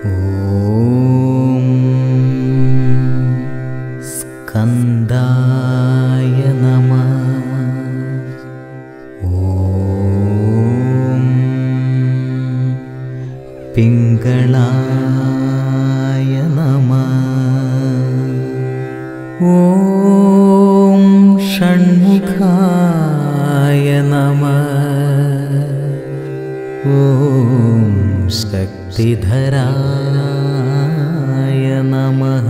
ॐ स्कन्दाय नमः ॐ पिङ्गळाय नमः ॐ षण्मुखाय नमः ॐ शक्तिधराय नमः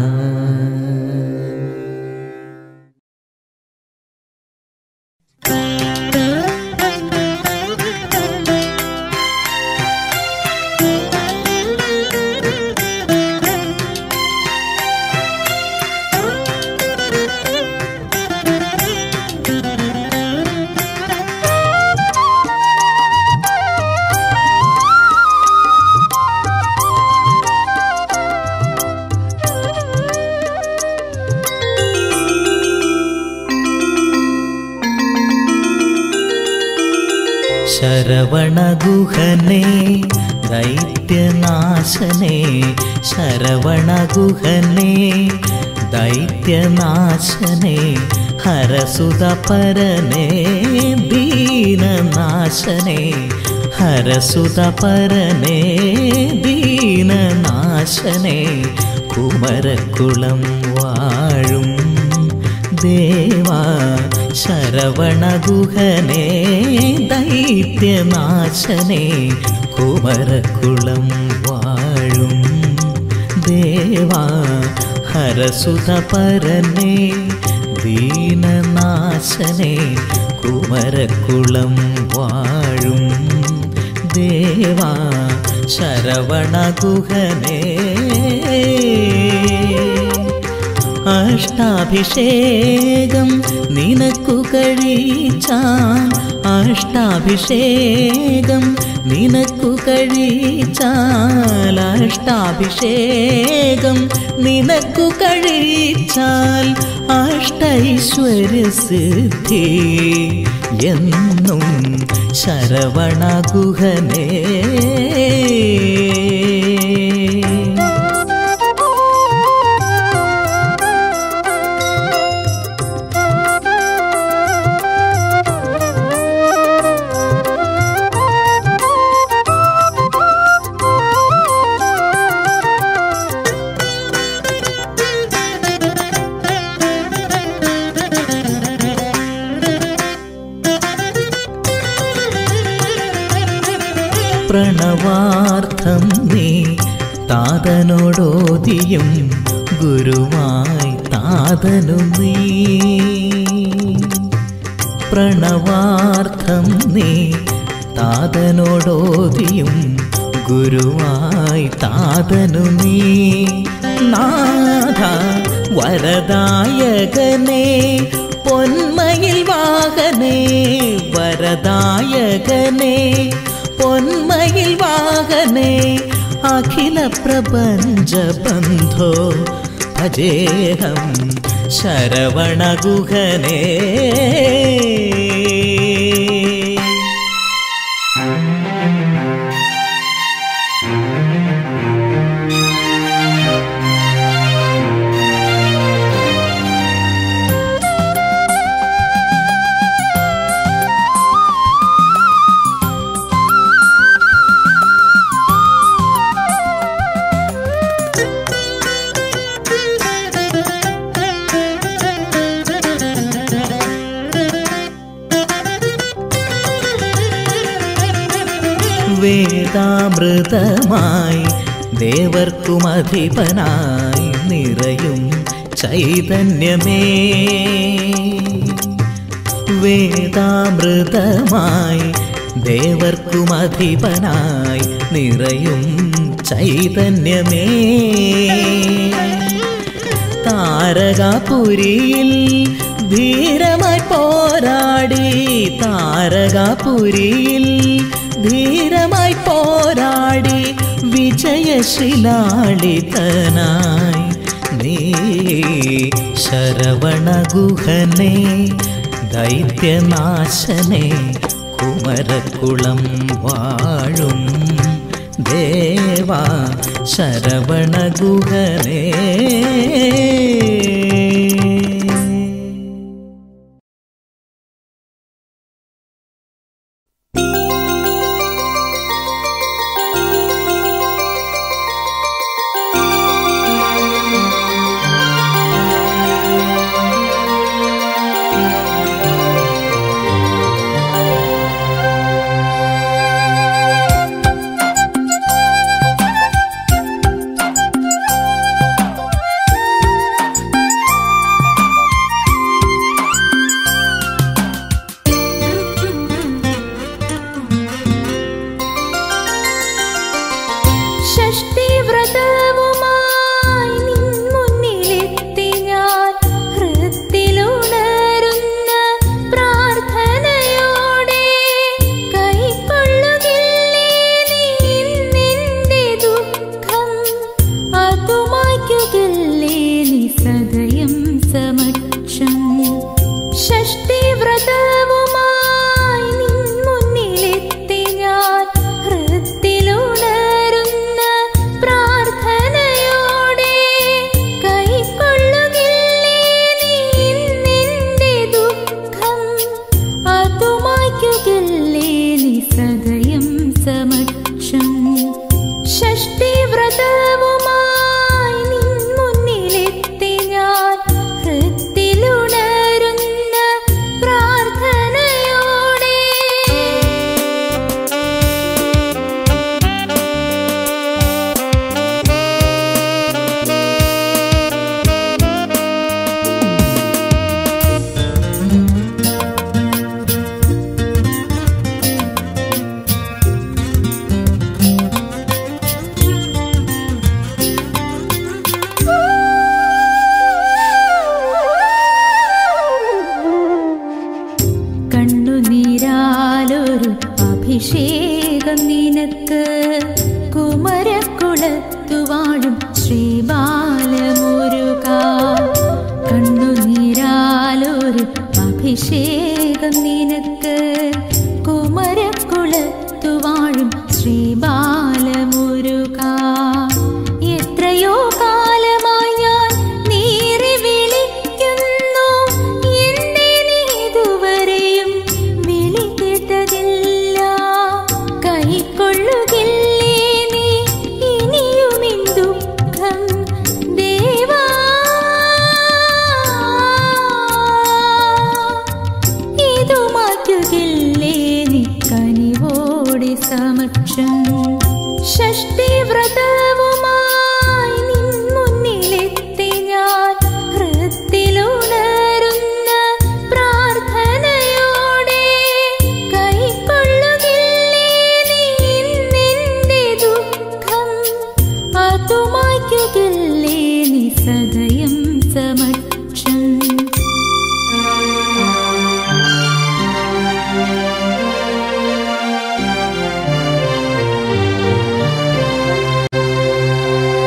ശരവണഗുഹനേ ദൈത്യനാശനേ ശരവണഗുഹനേ ദൈത്യനാശനേ ഹരസുതപരനേ ദീനനാശനേ ഹരസുതപരനേ ദീനനാശനേ കുമരക്കുളം വാഴും ദേവാ ശരവണഗുഹനേ ദൈത്യനാശനേ കുമരക്കുളം വാഴും ദേവാ ഹരസുതപരനേ ദീനനാശനേ കുമരക്കുളം വാഴും ദേവാ ശരവണഗുഹനേ അഷ്ടാഭിഷേകം നിനക്കു കഴിച്ചാൽ അഷ്ടാഭിഷേകം നിനക്കു കഴിച്ചാൽ അഷ്ടാഭിഷേകം നിനക്കു കഴിച്ചാൽ അഷ്ടൈശ്വര്യസിദ്ധി എന്നും ശരവണഗുഹനേ പ്രണവാർത്ഥം നീ താതനോടോതിയും ഗുരുവായി താതനു നീ പ്രണവാർത്ഥം നീ താതനോടോതിയും ഗുരുവായി താതനു നീ നാഥ വരദായകനേ പൊന്മയിൽ വാഹനേ വരദായകനേ പൊന്മയിൽ വാഹനേ അഖില പ്രപഞ്ച ബന്ധോ ഭജേഹം ശരവണഗുഹനേ വേദാമൃതമായി ദേവർക്കും അധിപനായി നിറയും ചൈതന്യമേ വേദാമൃതമായി ദേവർക്കും അധിപനായി നിറയും ചൈതന്യമേ താരകാപുരിയിൽ ധീരമായി പോരാടി താരകാപുരിയിൽ ധീരമായി പോരാടി വിജയശിലാളിതനായി നീ ശരവണഗുഹനേ ദൈത്യനാശനേ കുമരക്കുളം വാഴും ദേവാ ശരവണ ഗുഹനേ ഷഷ്ടിവ്രതവുമായി നിൻ മുന്നിലെത്തി ഞാൻ ഹൃത്തിലുണരുന്ന പ്രാർത്ഥനയോടെ കൈക്കൊള്ളുകില്ലേ നീ നിന്റെ ദുഃഖം അതുമായ്ക്കുകില്ലേ നീ സദയം സമക്ഷം ഷഷ്ടിവ്രതവുമായി നിൻ മുന്നിലെത്തി ഞാൻ ഹൃത്തിലുണരുന്ന പ്രാർത്ഥനയോടെ കൈക്കൊള്ളുകില്ലേ നീ നിന്റെ ദുഃഖം അതുമായ്ക്കുകില്ലേ നീ സദയം സമക്ഷം ഷഷ്ടിവ്രതവുമായി നിൻ മുന്നിലെത്തി ഞാൻ ഹൃത്തിലുണരുന്ന പ്രാർത്ഥനയോടെ കണ്ണുനീരാലൊരു അഭിഷേകം നിനക്ക് കുമരക്കുളത്തു വാഴും ശ്രീബാലമുരുക കണ്ണുനീരാലൊരു അഭിഷേകം നിനക്ക് കുമരക്കുളത്തു വാഴും ശ്രീബാലമുരുക എത്രയോ കാലമായി ഞാൻ നീറി വിളിക്കുന്നു എന്നെ നീ ഇതുവരെയും വിളി കേട്ടതില്ല കൈക്കൊള്ളുകില്ലേ നീ ഇനിയുമിൻ ദുഃഖം ദേവാ ഇതു മാറ്റുകില്ലേ നീ കനിവോടെ സമക്ഷം ഷഷ്ടിവ്രതവുമായി നിൻ മുന്നിലെത്തി ഞാൻ ഹൃത്തിലുണരുന്ന പ്രാർത്ഥനയോടെ കൈക്കൊള്ളുകില്ലേ നീ നിന്റെ ദുഃഖം അതുമായ്ക്കുകില്ലേ നീ സദയം സമക്ഷം ും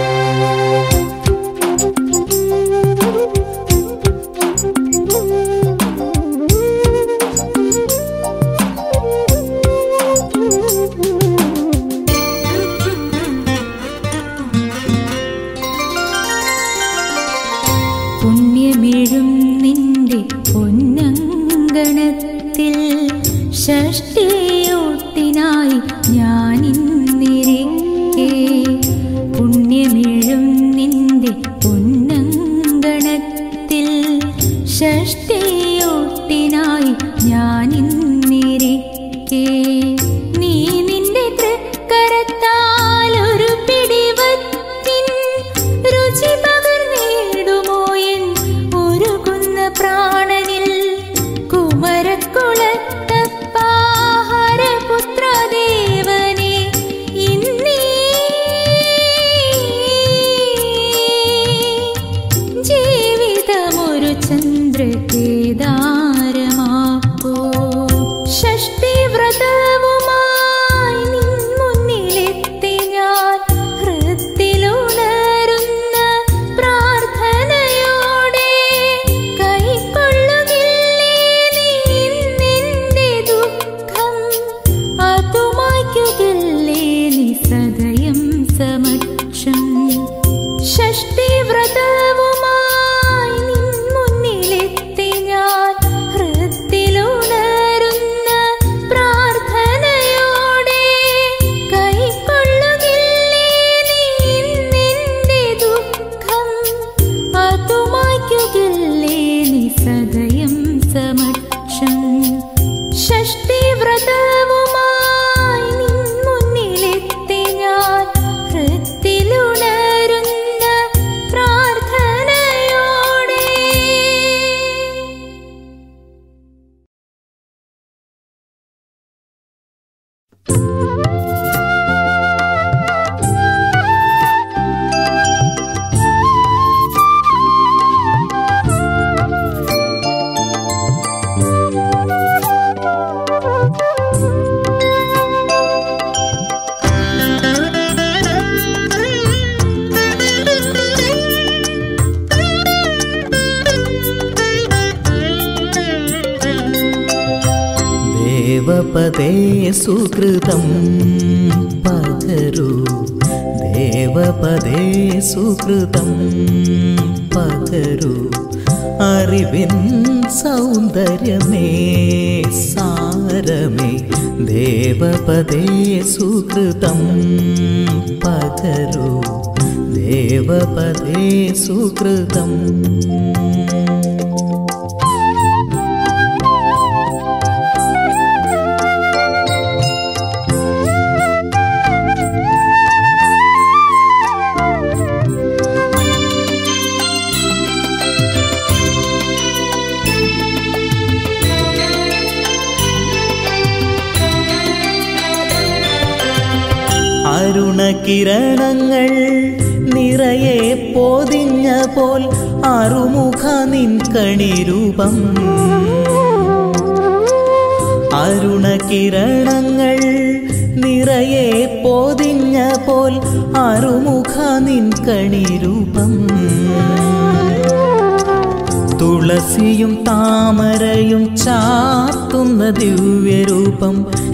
ദേവപദേ സുകൃതം പകരൂ ദേവപദേ സുകൃതം പകരൂ അറിവിൻ സൗന്ദര്യമേ സാരമേ ദേവപദേ സുകൃതം പകരൂ ദേവപദേ സുകൃതം അരുണകിരണങ്ങൾ നിറയെ പൊതിഞ്ഞ പോൽ അറുമുഖ നിൻ കണിരൂപം അരുണകിരണങ്ങൾ നിറയെ പൊതിഞ്ഞ പോൽ അറുമുഖ നിൻ കണിരൂപം തുളസിയും താമരയും ചാത്തുന്ന ദിവ്യരൂപം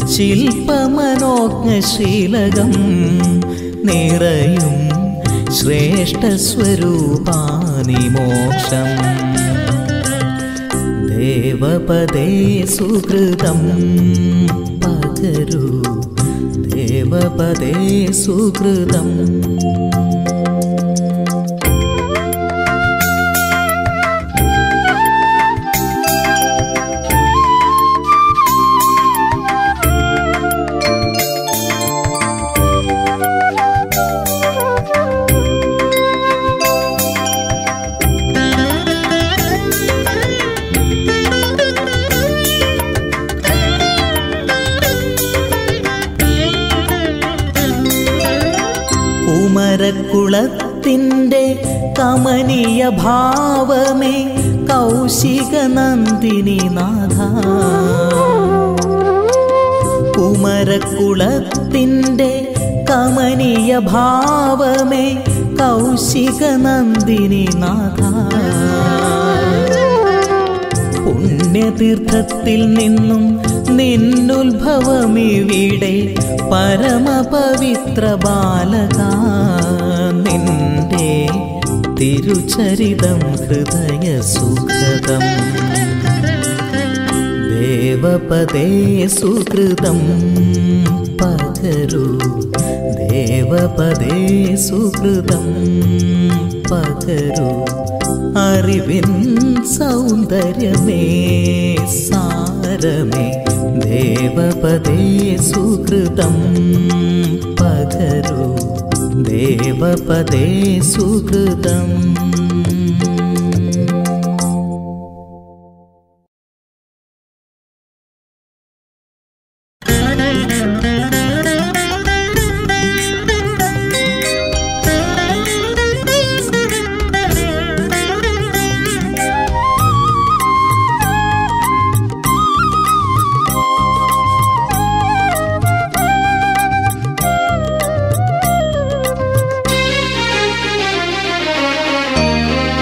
ശില്പമനോജ്ഞശീലകം നിറയും ശ്രേഷ്ഠ സ്വരൂപാനി മോക്ഷം ദേവപദേ സുഹൃതം പകരൂ ദേവപദേ സുഹൃതം കുമരക്കുളത്തിൻ്റെ കമനീയ ഭാവമേ കൗശിക നന്ദിനി നാഥ കുമരക്കുളത്തിൻ്റെ കമനീയ ഭാവമേ കൗശിക നന്ദിനി നാഥ പുണ്യതീർത്ഥത്തിൽ നിന്നും നിന്നുത്ഭവമിവിടെ പരമപവിത്ര ബാലക നിന്റെ തിരുചരിതം ഹൃദയ സുഖദം ദേവപദേ സുഹൃതം പകരൂ ദേവപദേ സുഹൃതം പകരൂ അറിവിൻ സൗന്ദര്യമേ സാരമേ ദേവപദേ സുഹൃതം പകരൂ ദേവപദേ സുഹൃതം ും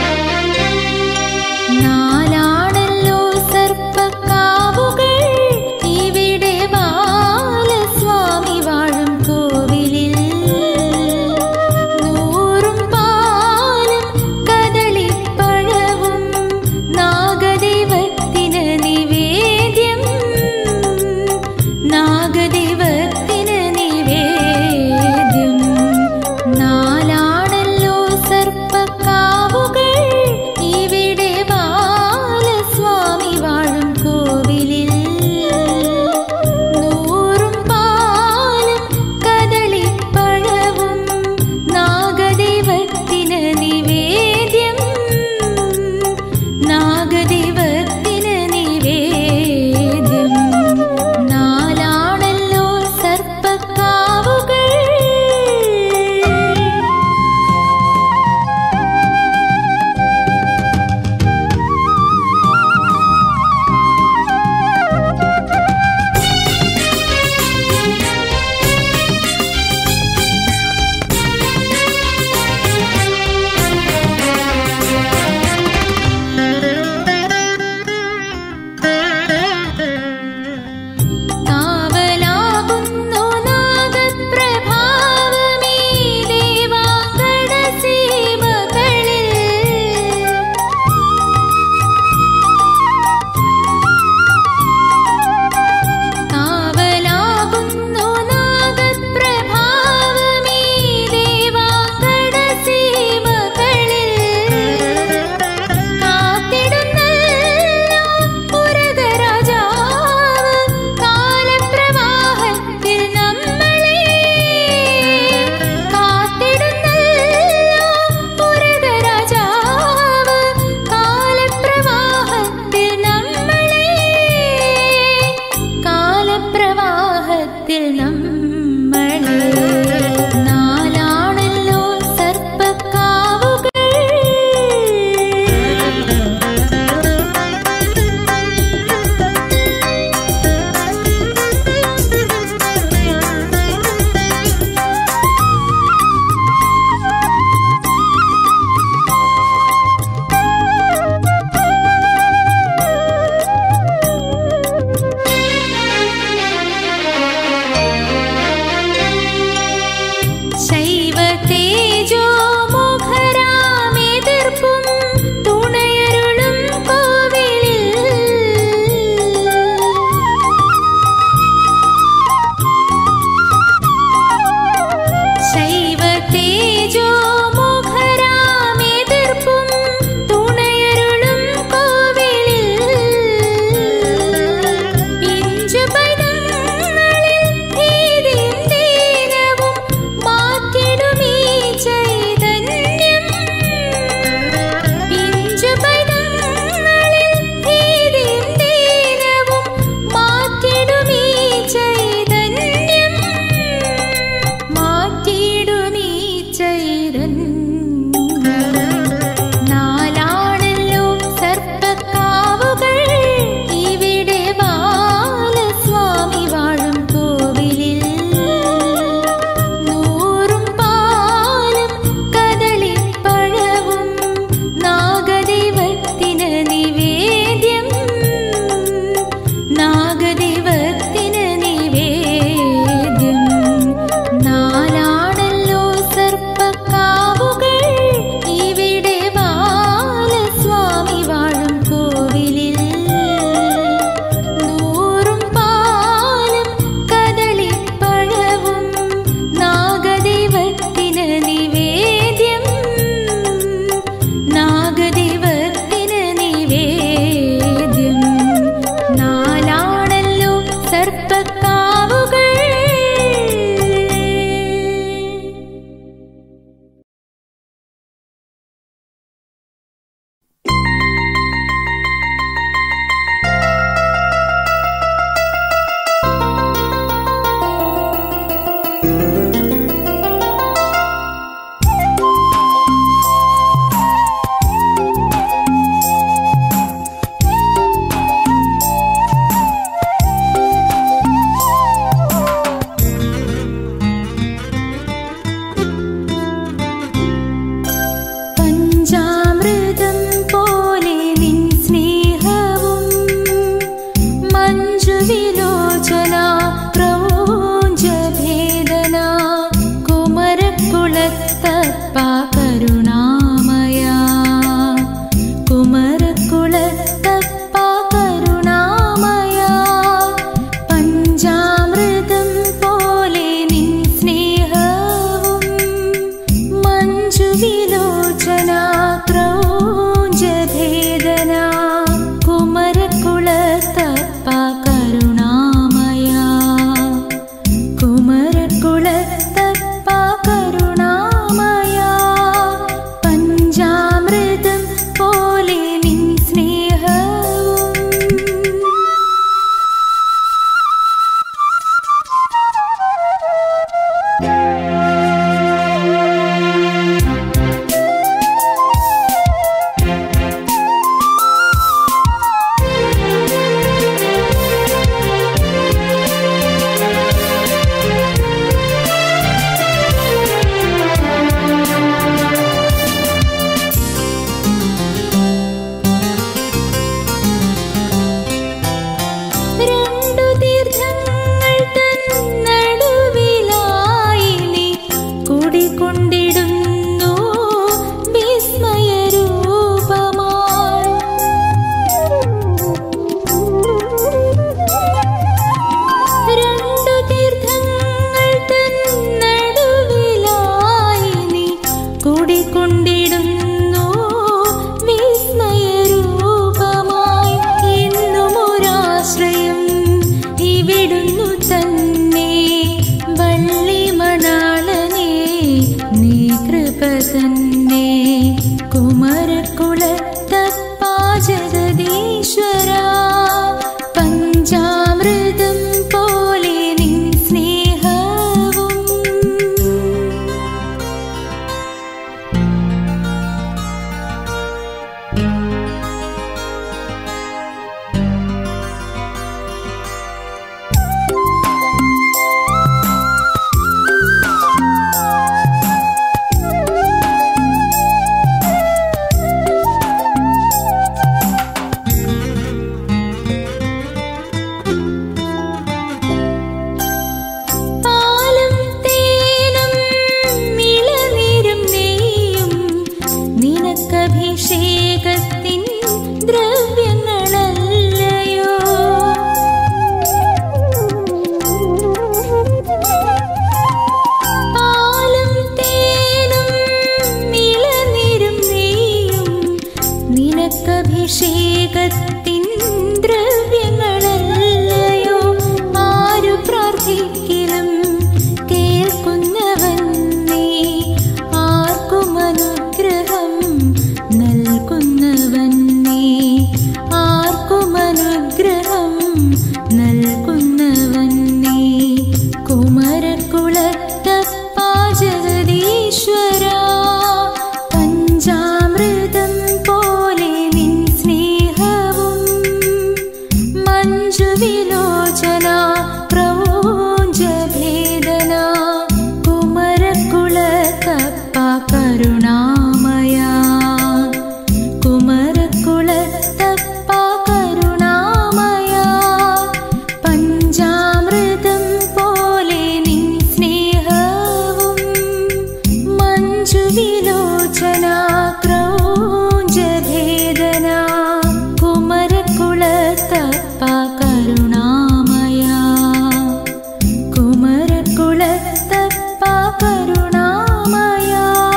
കരുണാമയ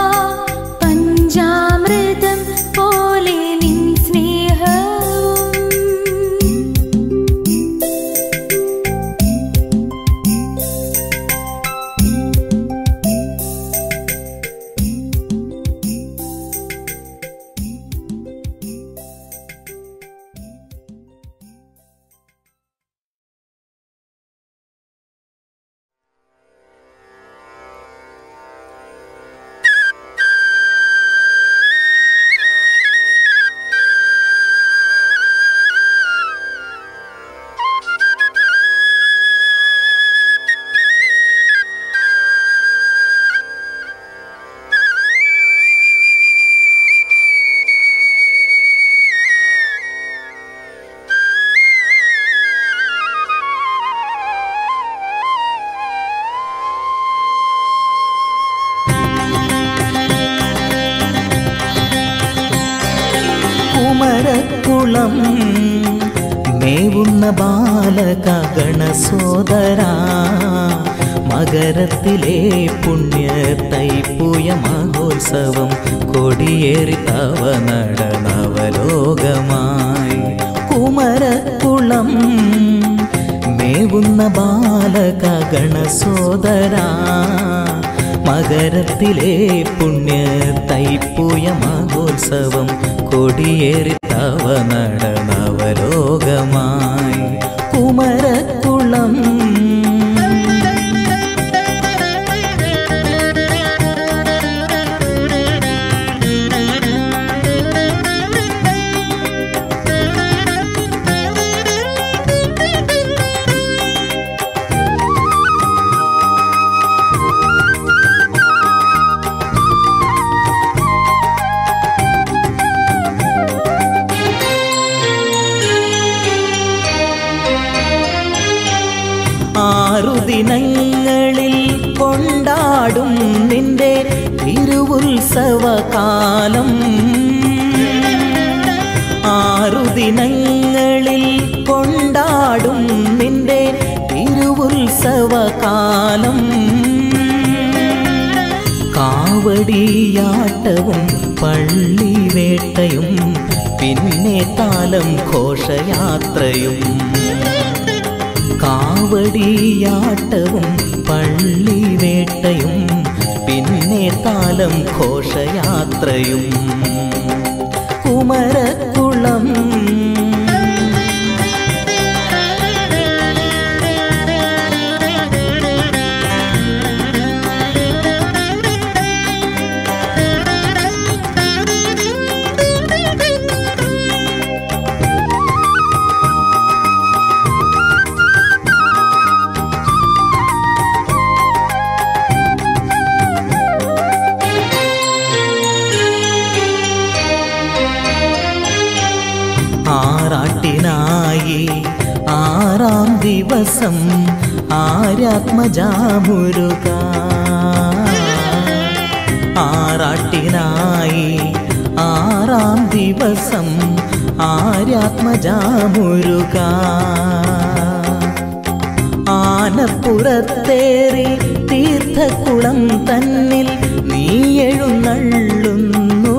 പഞ്ചാമൃതം പോലെ നിൻ സ്നേഹവും കുമരക്കുളം മേവുന്ന ബാലക ഗണസോദര മകരത്തിലെ പുണ്യ തൈപ്പൂയ മഹോത്സവം കൊടിയേറി തവ നടനവലോകമായി കുമരക്കുളം മേവുന്ന ബാലക ഗണസോദര മകരത്തിലെ പുണ്യ തൈപ്പൂയ മഹോത്സവം കൊടിയേറി തവ നടനവലോകമായി കുമരക്കുളം ആറു ദിനങ്ങളിൽ കൊണ്ടാടും നിന്റെ തിരുവുത്സവകാലം ആറു ദിനങ്ങളിൽ കൊണ്ടാടും നിന്റെ തിരുവുത്സവകാലം കാവടിയാട്ടവും പള്ളിവേട്ടയും പിന്നെ താലം ഘോഷയാത്രയും കാവടിയാട്ടവും പള്ളിവേട്ടയും പിന്നെ താലം ഘോഷയാത്രയും കുമരക്കുളം ആറാട്ടിനായി ആറാം ദിവസം ആരാത്മജാമുരുക ആറാട്ടിനായി ആറാം ദിവസം ആരാത്മജാമുരുക ആനപ്പുറത്തേറി തീർത്ഥക്കുളം തന്നിൽ നീ എഴുന്നള്ളുന്നു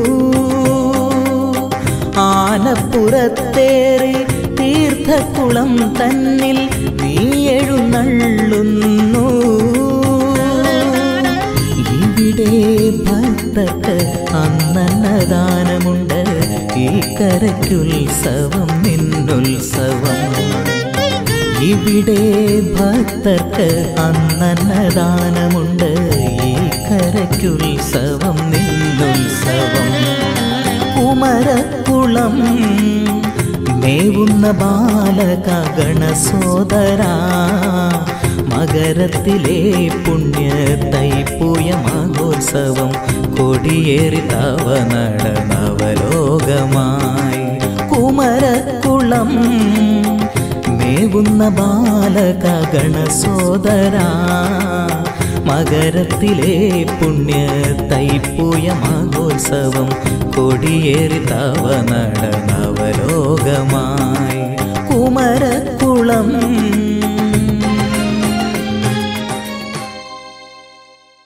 ആനപ്പുറത്തേറി തീർത്ഥക്കുളം തന്നിൽ നീ എഴുന്നള്ളുന്നു ഇവിടെ ഭക്തർക്ക് അന്നന്നദാനമുണ്ട് ഈ കരയ്ക്കുത്സവം നിന്നുത്സവം ഇവിടെ ഭക്തർക്ക് അന്നന്നദാനമുണ്ട് ഈ കരയ്ക്കുത്സവം നിന്നുത്സവം കുമരക്കുളം മേവുന്ന ബാലക ഗണസോദര മകരത്തിലെ പുണ്യ തൈപ്പൂയ മഹോത്സവം കൊടിയേറി തവ നടനവലോകമായി കുമരക്കുളം മേവുന്ന ബാലക ഗണസോദര മകരത്തിലെ പുണ്യ തൈപ്പൂയ മഹോത്സവം കൊടിയേറി തവ നടനവലോകമായി കുമരക്കുളം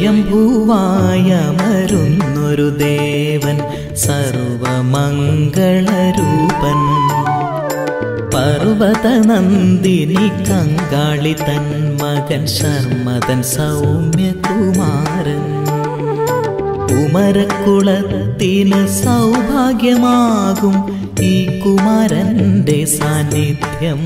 സ്വയംഭൂവായമരുന്നൊരു ദേവൻ സർവമംഗളരൂപൻ പർവതനന്ദിനി കങ്കാളി തൻ മകൻ ശർമ്മതൻ സൗമ്യകുമാരൻ കുമരക്കുളത്തിന് സൗഭാഗ്യമാകും ഈ കുമാരന്റെ സാന്നിധ്യം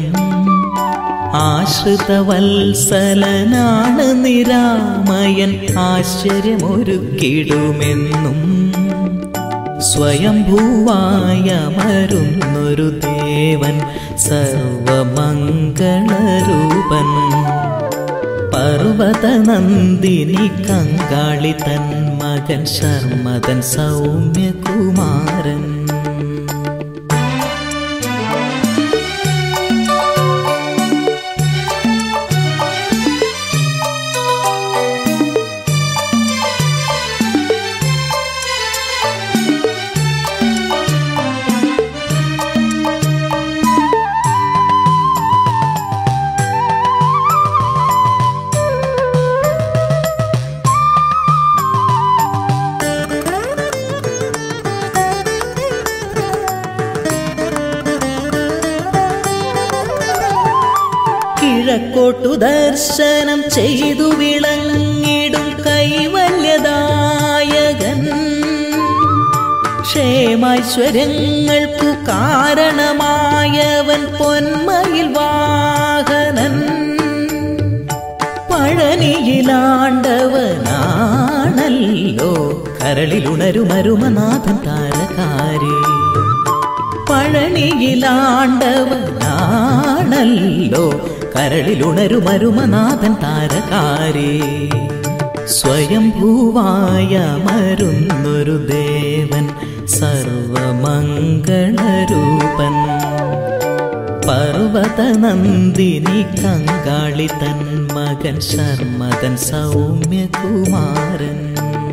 ആശ്രിതവത്സലനാണ് നിരാമയൻ ആശ്ചര്യമൊരുക്കിടുമെന്നും സ്വയംഭൂവായമരുന്നൊരു ദേവൻ സർവമംഗളരൂപൻ പർവതനന്ദിനി കങ്കാളി തൻ മകൻ ശർമ്മതൻ സൗമ്യകുമാരൻ കിഴക്കോട്ടു ദർശനം ചെയ്തു വിളങ്ങിടും കൈവല്യദായകൻ ക്ഷേമൈശ്വര്യങ്ങൾക്കു കാരണമായവൻ പൊന്മയിൽ വാഹനൻ പഴനിയിലാണ്ടവനാണല്ലോ കരളിലുണരുമരുമനാഥൻ താരകാരേ പഴനിയിലാണ്ടവനാണല്ലോ കരളിലുണരുമരുമനാഥൻ താരകാരേ സ്വയംഭൂവായമരുന്നൊരു ദേവൻ സർവമംഗളരൂപൻ പർവതനന്ദിനി കങ്കാളി തൻ മകൻ ശർമ്മതൻ സൗമ്യകുമാരൻ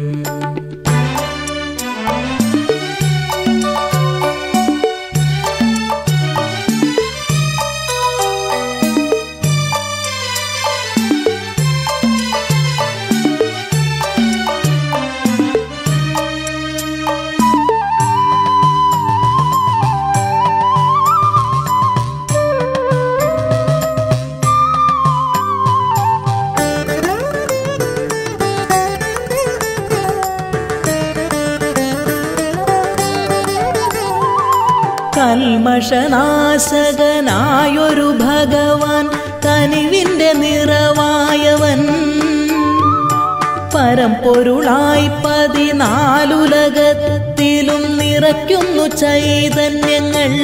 കൽമഷനാശകനായൊരു ഭഗവാൻ കനിവിന്റെ നിറവായവൻ പരമ്പൊരുളായി പതിനാലുലകത്തിലും നിറയ്ക്കുന്നു ചൈതന്യങ്ങൾ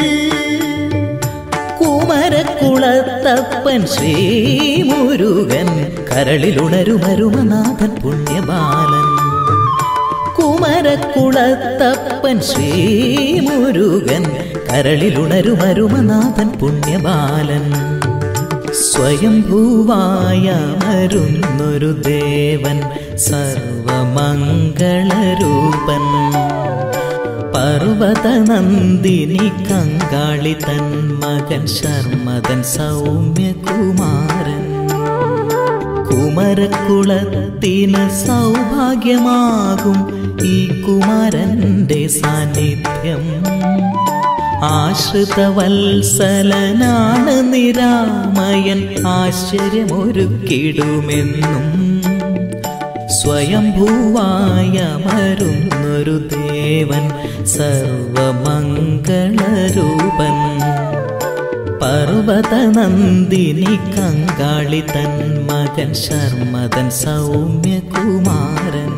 കുമരക്കുളത്തപ്പൻ ശ്രീമുരുകൻ കരളിലുണരുമരുമനാഥൻ പുണ്യബാലൻ കുമരക്കുളത്തപ്പൻ ശ്രീമുരുകൻ കരളിലുണരുമരുമനാഥൻ പുണ്യബാലൻ സ്വയംഭൂവായമരുന്നൊരു ദേവൻ സർവമംഗളരൂപൻ പർവതനന്ദിനി കങ്കാളി തൻ മകൻ ശർമ്മതൻ സൗമ്യകുമാരൻ കുമരക്കുളത്തിന് സൗഭാഗ്യമാകും ഈ കുമാരന്റെ സാന്നിധ്യം ആശ്രിതവത്സലനാണ് നിരാമയൻ ആശ്ചര്യമൊരുക്കിടുമെന്നും സ്വയംഭൂവായമരുന്നൊരു ദേവൻ സർവമംഗളരൂപൻ പർവതനന്ദിനി കങ്കാളി തൻ മകൻ ശർമ്മതൻ സൗമ്യകുമാരൻ